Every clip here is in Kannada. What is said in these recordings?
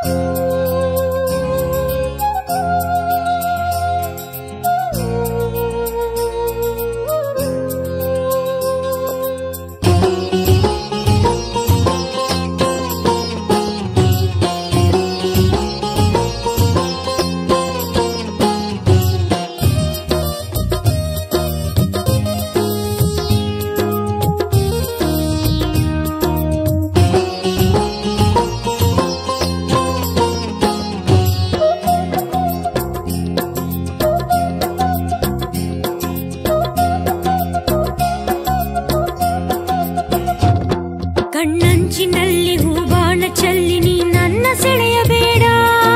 ಕಣ್ಣಂಚಿನಲ್ಲಿ ಹೂಬಾಣ ಚೆಲ್ಲಿ ನೀ ನನ್ನ ಸೆಳೆಯಬೇಡ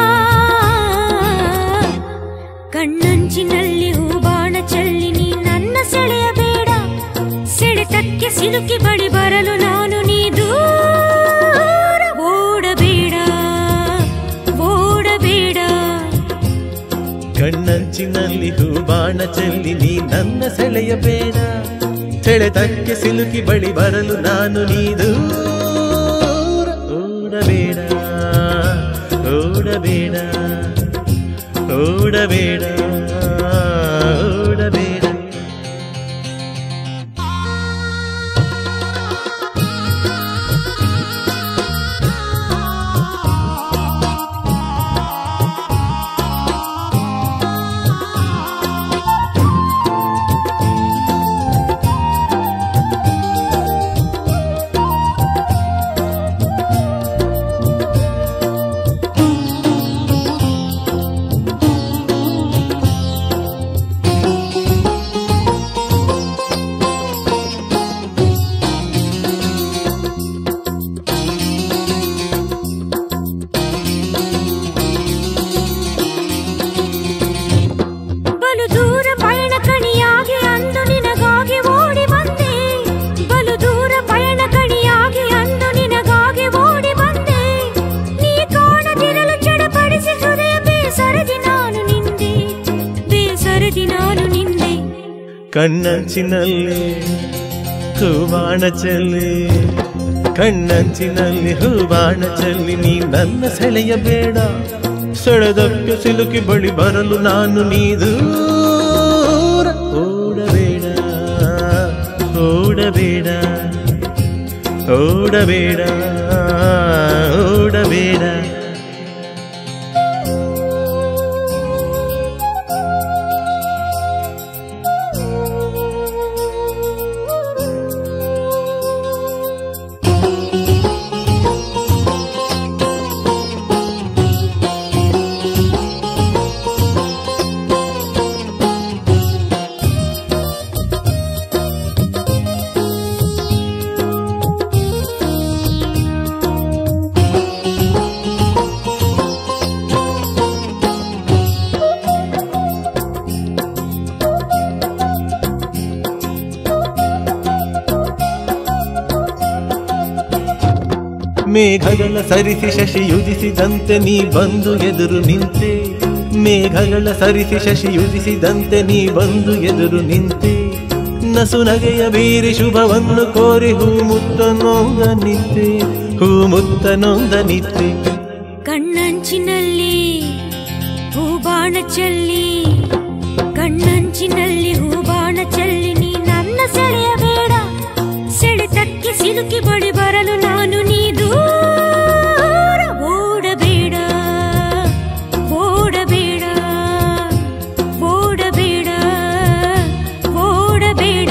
ಕಣ್ಣಂಚಿನಲ್ಲಿ ಹೂಬಾಣ ಚೆಲ್ಲಿ ನೀ ನನ್ನ ಸೆಳೆಯಬೇಡ ಸೆಳೆತಕ್ಕೆ ಸಿಲುಕಿ ಬಳಿ ಬರಲು ನಾನು ನೀ ದೂರ ಓಡಬೇಡ ಓಡಬೇಡ ಕಣ್ಣಂಚಿನಲ್ಲಿ ಹೂಬಾಣ ಚೆಲ್ಲಿ ನೀ ನನ್ನ ಸೆಳೆಯಬೇಡ ಸೆಳೆತಕ್ಕೆ ಸಿಲುಕಿ ಬಳಿ ಬರಲು ನಾನು ನೀದು ಓಡಬೇಡ ಓಡಬೇಡ ಓಡಬೇಡ ಓಡಬೇಡ ಬಲು ದೂರ ಪಯಣ ಕಣಿಯಾಗಿ ಅಂದು ನಿನಗಾಗಿ ಓಡಿ ಬಂದೆ ಬಲು ದೂರ ಪಯಣ ಕಣಿಯಾಗಿ ಅಂದು ನಿನಗಾಗಿ ಓಡಿ ಬಂದೆ ನೀ ಕಾಣದಿರಲು ಚಡಪಡಿಸಿ ಹೃದಯ ಬೇಸರದಿ ನಾನು ನಿಂದೆ ಬೇಸರದಿ ನಾನು ನಿಂದೆ ಕಣ್ಣಂಚಿನಲ್ಲಿ ಹೂಬಾಣ ಚೆಲ್ಲಿ ಕಣ್ಣಂಚಿನಲ್ಲಿ ಹೂಬಾಣ ಚೆಲ್ಲಿ ನೀ ನನ್ನ ಸೆಳೆಯಬೇಡ ಸೆಳೆದಕ್ಕೆ ಸಿಲುಕಿ ಬಳಿ ಬರಲು ನಾನು ನೀ ದೂರ ಓಡಬೇಡ ಓಡಬೇಡ ಓಡಬೇಡ ಓಡಬೇಡ ಮೇಘಗಳ ಸರಿಸಿ ಶಶಿ ಯುಜಿಸಿದಂತೆ ನೀ ಬಂದು ಎದುರು ನಿಂತೆ ಮೇಘಗಳ ಸರಿಸಿ ಶಶಿ ಯುಜಿಸಿದಂತೆ ನೀ ಬಂದು ಎದುರು ನಿಂತೆ ನಸು ನಗೆಯ ಬೀರಿ ಶುಭವನ್ನು ಕೋರಿ ಹೂ ಮುತ್ತ ನೊಂದ ನಿಂತೆ ಹೂ ಮುತ್ತ ನೊಂದ ನಿಂತೆ ಕಣ್ಣಂಚಿನಲ್ಲಿ ಹೂಬಾಣ ಚೆಲ್ಲಿ ಕಣ್ಣಂಚಿನಲ್ಲಿ ಹೂಬಾಣ ಚೆಲ್ಲಿ ನೀ ನನ್ನ ಸೆಳೆಯಬೇಡ ಸೆಳೆತಕ್ಕೆ ಸಿಲುಕಿ ಬಳಿ ಬರಲು ನಾನು ನೀ ದೂರ ಓಡಬೇಡ ಓಡಬೇಡ ಓಡಬೇಡ ಓಡಬೇಡ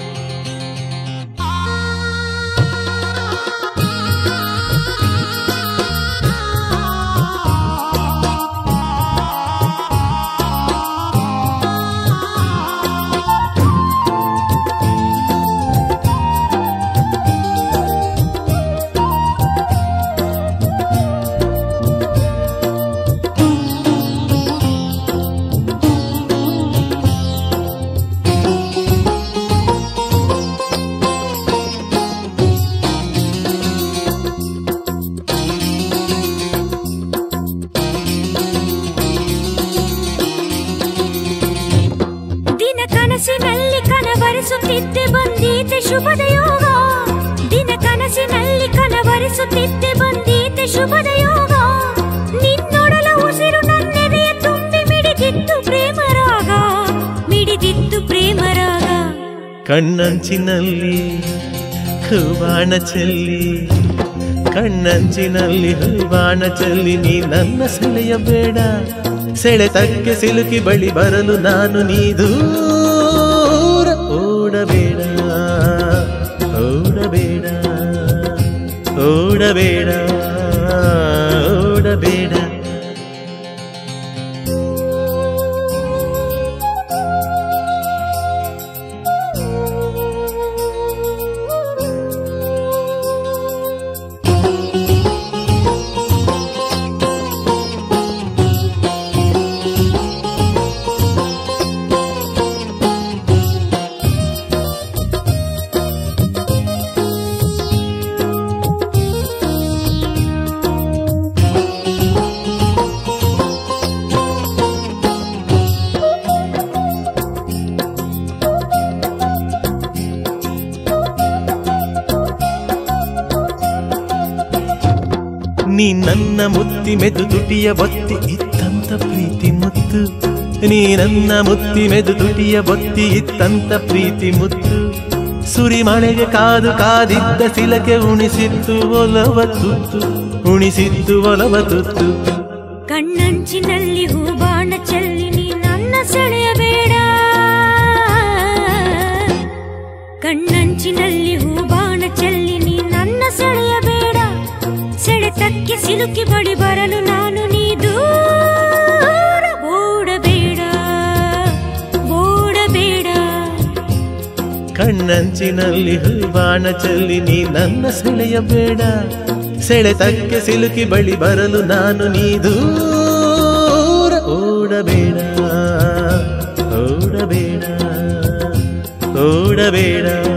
ದಿನ ಕನಸಿನಲ್ಲಿ ಕನವರಿಸುತ್ತಿದ್ದೆ ಬಂದೀತೆ ಶುಭದ ಯೋಗ ದಿನ ಕನಸಿನಲ್ಲಿ ಕನವರಿಸುತ್ತಿದ್ದೆ ಬಂದೀತೆ ಶುಭದ ಯೋಗ ಕಣ್ಣಂಚಿನಲ್ಲಿ ಹೂವಾಣ ಚೆಲ್ಲಿ ಕಣ್ಣಂಚಿನಲ್ಲಿ ಹೂವಾಣ ಚೆಲ್ಲಿ ನೀ ನನ್ನ ಸೆಳೆಯಬೇಡ ಸೆಳೆತಕ್ಕೆ ಸಿಲುಕಿ ಬಳಿ ಬರಲು ನಾನು ನೀ ದೂರ ಓಡಬೇಡ ಓಡಬೇಡ ಓಡಬೇಡ ಓಡಬೇಡ ನೀ ನನ್ನ ಮುತ್ತಿ ಮೆದು ತುಟಿಯ ಬತ್ತಿ ಇತ್ತಂತ ಪ್ರೀತಿ ಮುತ್ತು ನೀ ನನ್ನ ಮುತ್ತಿ ಮೆದು ತುಟಿಯ ಬತ್ತಿ ಇತ್ತಂತ ಪ್ರೀತಿ ಮುತ್ತು ಸುರಿ ಮಳೆಗೆ ಕಾದು ಕಾದಿದ್ದ ಸಿಲಕೆ ಉಣಿಸಿತ್ತು ಒಲವ ತುತ್ತು ಉಣಿಸಿದ್ದು ಒಲವ ತುತ್ತು ಕಣ್ಣಂಚಿನಲ್ಲಿ ಹೂಬಾಣ ಚೆಲ್ಲಿ ನೀ ನನ್ನ ಸೆಳೆಯಬೇಡ ಕಣ್ಣಂಚಿನಲ್ಲಿ ಹೂಬಾಣ ಚೆಲ್ಲಿ ನೀ ನನ್ನ ಸೆಳೆಯಬೇಡ ಸೆಳೆತಕ್ಕೆ ಸಿಲುಕಿ ಬಳಿ ಬರಲು ನಾನು ನೀ ದೂರ ಓಡಬೇಡ ಓಡಬೇಡ ಕಣ್ಣಂಚಿನಲ್ಲಿ ಹೂವಾಣ ಚೆಲ್ಲಿ ನೀ ನನ್ನ ಸೆಳೆಯಬೇಡ ಸೆಳೆತಕ್ಕೆ ಸಿಲುಕಿ ಬಳಿ ಬರಲು ನಾನು ನೀ ದೂರ ಓಡಬೇಡ ಓಡಬೇಡ ಓಡಬೇಡ